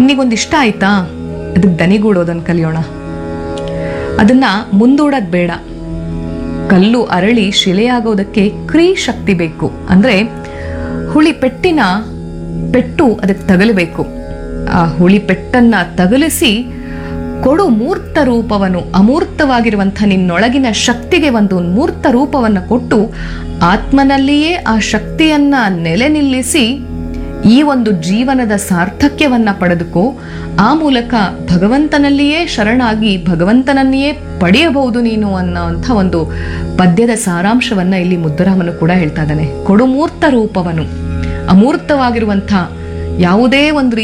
ನಿನಗೊಂದು ಇಷ್ಟ ಆಯ್ತಾ ಅದಕ್ಕೆ ದನಿಗೂಡೋದನ್ನು ಕಲಿಯೋಣ ಅದನ್ನ ಮುಂದೂಡೋದು ಬೇಡ ಕಲ್ಲು ಅರಳಿ ಶಿಲೆಯಾಗೋದಕ್ಕೆ ಕ್ರೀ ಶಕ್ತಿ ಬೇಕು ಅಂದ್ರೆ ಹುಳಿ ಪೆಟ್ಟಿನ ಪೆಟ್ಟು ಅದಕ್ಕೆ ತಗಲಬೇಕು ಆ ಹುಳಿ ಪೆಟ್ಟನ್ನ ತಗಲಿಸಿ ಕೊಡು ಮೂರ್ತ ರೂಪವನ್ನು ಅಮೂರ್ತವಾಗಿರುವಂಥ ನಿನ್ನೊಳಗಿನ ಶಕ್ತಿಗೆ ಒಂದು ಮೂರ್ತ ರೂಪವನ್ನು ಕೊಟ್ಟು ಆತ್ಮನಲ್ಲಿಯೇ ಆ ಶಕ್ತಿಯನ್ನ ನೆಲೆ ನಿಲ್ಲಿಸಿ ಈ ಒಂದು ಜೀವನದ ಸಾರ್ಥಕ್ಯವನ್ನ ಪಡೆದುಕೋ ಆ ಮೂಲಕ ಭಗವಂತನಲ್ಲಿಯೇ ಶರಣಾಗಿ ಭಗವಂತನನ್ನೇ ಪಡೆಯಬಹುದು ನೀನು ಅನ್ನೋಂಥ ಒಂದು ಪದ್ಯದ ಸಾರಾಂಶವನ್ನ ಇಲ್ಲಿ ಮುದ್ದುರಾಮನು ಕೂಡ ಹೇಳ್ತಾ ಇದ್ದಾನೆ ಕೊಡು ಮೂರ್ತ ರೂಪವನು ಅಮೂರ್ತವಾಗಿರುವಂಥ ಯಾವುದೇ ಒಂದು